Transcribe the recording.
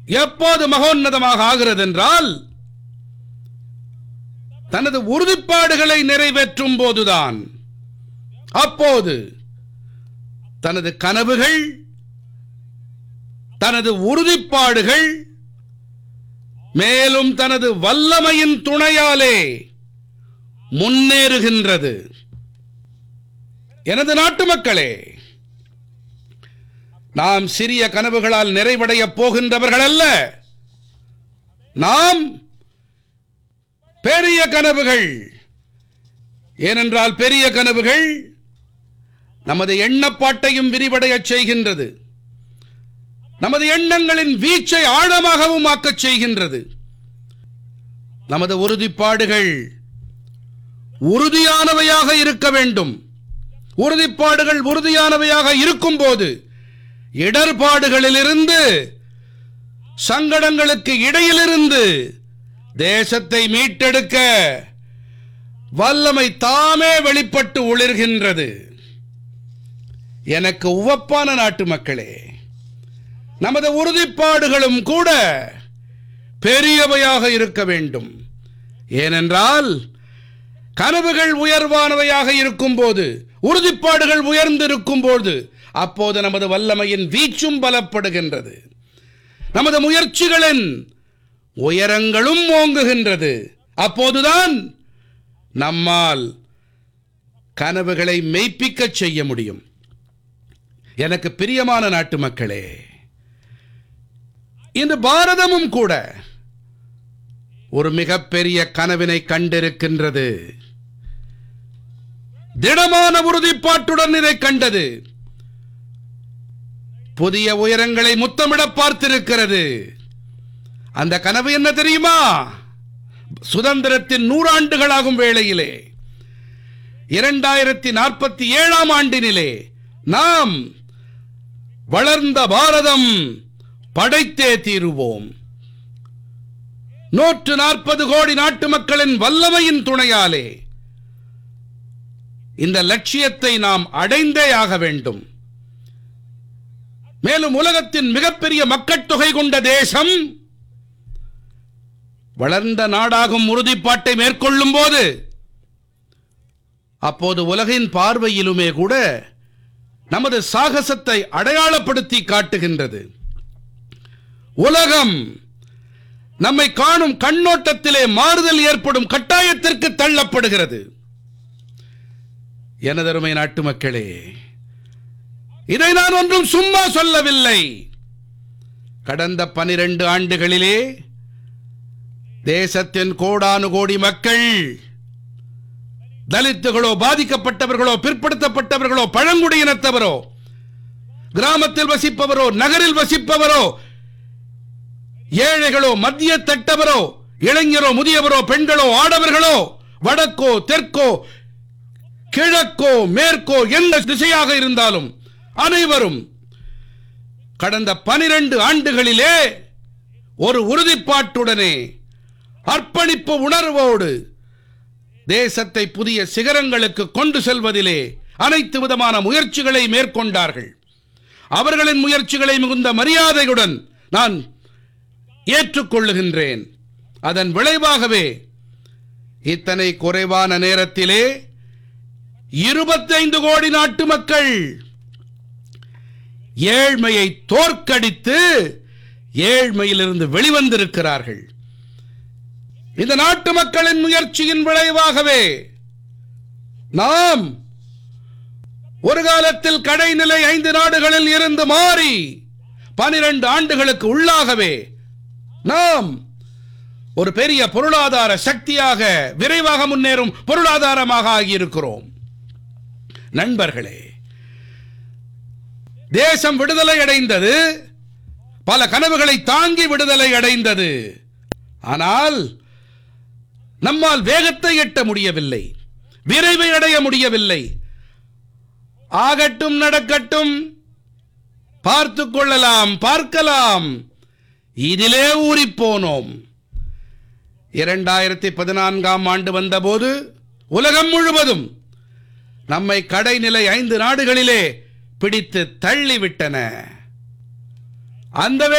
எப்போது மகோன்னதமாக ஆகிறது என்றால் தனது உறுதிப்பாடுகளை நிறைவேற்றும் போதுதான் அப்போது தனது கனவுகள் தனது உறுதிப்பாடுகள் மேலும் தனது வல்லமையின் துணையாலே முன்னேறுகின்றது எனது நாட்டு மக்களே நாம் சிறிய கனவுகளால் நிறைவடையப் போகின்றவர்கள் அல்ல நாம் பெரிய கனவுகள் ஏனென்றால் பெரிய கனவுகள் நமது எண்ணப்பாட்டையும் விரிவடையச் செய்கின்றது நமது எண்ணங்களின் வீச்சை ஆழமாகவும் ஆக்கச் செய்கின்றது நமது உறுதிப்பாடுகள் உறுதியானவையாக இருக்க வேண்டும் உறுதிப்பாடுகள் உறுதியானவையாக இருக்கும்போது இடர்பாடுகளிலிருந்து சங்கடங்களுக்கு இடையிலிருந்து தேசத்தை மீட்டெடுக்க வல்லமை தாமே வெளிப்பட்டு ஒளிர்கின்றது எனக்கு உவப்பான நாட்டு மக்களே நமது உறுதிப்பாடுகளும் கூட பெரியவையாக இருக்க வேண்டும் ஏனென்றால் கனவுகள் உயர்வானவையாக இருக்கும்போது உறுதிப்பாடுகள் உயர்ந்திருக்கும் போது அப்போது நமது வல்லமையின் வீச்சும் பலப்படுகின்றது நமது முயற்சிகளின் உயரங்களும் ஓங்குகின்றது அப்போதுதான் நம்மால் கனவுகளை மெய்ப்பிக்கச் செய்ய முடியும் எனக்கு பிரியமான நாட்டு மக்களே இன்று பாரதமும் கூட ஒரு மிகப்பெரிய கனவினை கண்டிருக்கின்றது திடமான உறுதிப்பாட்டுடன் இதை கண்டது புதிய உயரங்களை முத்தமிட பார்த்திருக்கிறது அந்த கனவு என்ன தெரியுமா சுதந்திரத்தின் நூறாண்டுகளாகும் வேளையிலே இரண்டாயிரத்தி நாற்பத்தி ஏழாம் ஆண்டினிலே நாம் வளர்ந்த பாரதம் படைத்தே தீருவோம் நூற்று நாற்பது கோடி நாட்டு மக்களின் வல்லமையின் துணையாலே இந்த லட்சியத்தை நாம் அடைந்தே ஆக வேண்டும் மேலும் உலகத்தின் மிகப்பெரிய மக்கட்தொகை கொண்ட தேசம் வளர்ந்த நாடாகும் உறுதிப்பாட்டை மேற்கொள்ளும் போது அப்போது உலகின் பார்வையிலுமே கூட நமது சாகசத்தை அடையாளப்படுத்தி காட்டுகின்றது உலகம் நம்மை காணும் கண்ணோட்டத்திலே மாறுதல் ஏற்படும் கட்டாயத்திற்கு தள்ளப்படுகிறது எனதருமை நாட்டு மக்களே இதை நான் ஒன்றும் சும்மா சொல்லவில்லை கடந்த பனிரெண்டு ஆண்டுகளிலே தேசத்தின் கோடானு கோடி மக்கள் தலித்துகளோ பாதிக்கப்பட்டவர்களோ பிற்படுத்தப்பட்டவர்களோ பழங்குடியினத்தவரோ கிராமத்தில் வசிப்பவரோ நகரில் வசிப்பவரோ ஏழைகளோ மத்திய தட்டவரோ இளைஞரோ முதியவரோ பெண்களோ ஆடவர்களோ வடக்கோ தெற்கோ கிழக்கோ மேற்கோ எந்த திசையாக இருந்தாலும் அனைவரும் கடந்த பனிரெண்டு ஆண்டுகளிலே ஒரு உறுதிப்பாட்டுடனே அர்ப்பணிப்பு உணர்வோடு தேசத்தை புதிய சிகரங்களுக்கு கொண்டு செல்வதிலே அனைத்து விதமான முயற்சிகளை மேற்கொண்டார்கள் அவர்களின் முயற்சிகளை மிகுந்த மரியாதையுடன் நான் ஏற்றுக்கொள்ளுகின்றேன் அதன் விளைவாகவே இத்தனை குறைவான நேரத்திலே இருபத்தைந்து கோடி நாட்டு மக்கள் ஏழ்மையை தோற்கடித்து ஏழ்மையிலிருந்து வெளிவந்திருக்கிறார்கள் இந்த நாட்டு மக்களின் முயற்சியின் விளைவாகவே நாம் ஒரு காலத்தில் கடைநிலை ஐந்து நாடுகளில் இருந்து மாறி பனிரெண்டு ஆண்டுகளுக்கு உள்ளாகவே நாம் ஒரு பெரிய பொருளாதார சக்தியாக விரைவாக முன்னேறும் பொருளாதாரமாக ஆகியிருக்கிறோம் நண்பர்களே தேசம் விடுதலை அடைந்தது பல கனவுகளை தாங்கி விடுதலை அடைந்தது ஆனால் நம்மால் வேகத்தை எட்ட முடியவில்லை விரைவை அடைய முடியவில்லை ஆகட்டும் நடக்கட்டும் பார்த்துக் கொள்ளலாம் பார்க்கலாம் இதிலே ஊறிப் போனோம் இரண்டாயிரத்தி பதினான்காம் ஆண்டு வந்தபோது உலகம் முழுவதும் நம்மை கடைநிலை ஐந்து நாடுகளிலே பிடித்து தள்ளிவிட்டன அந்த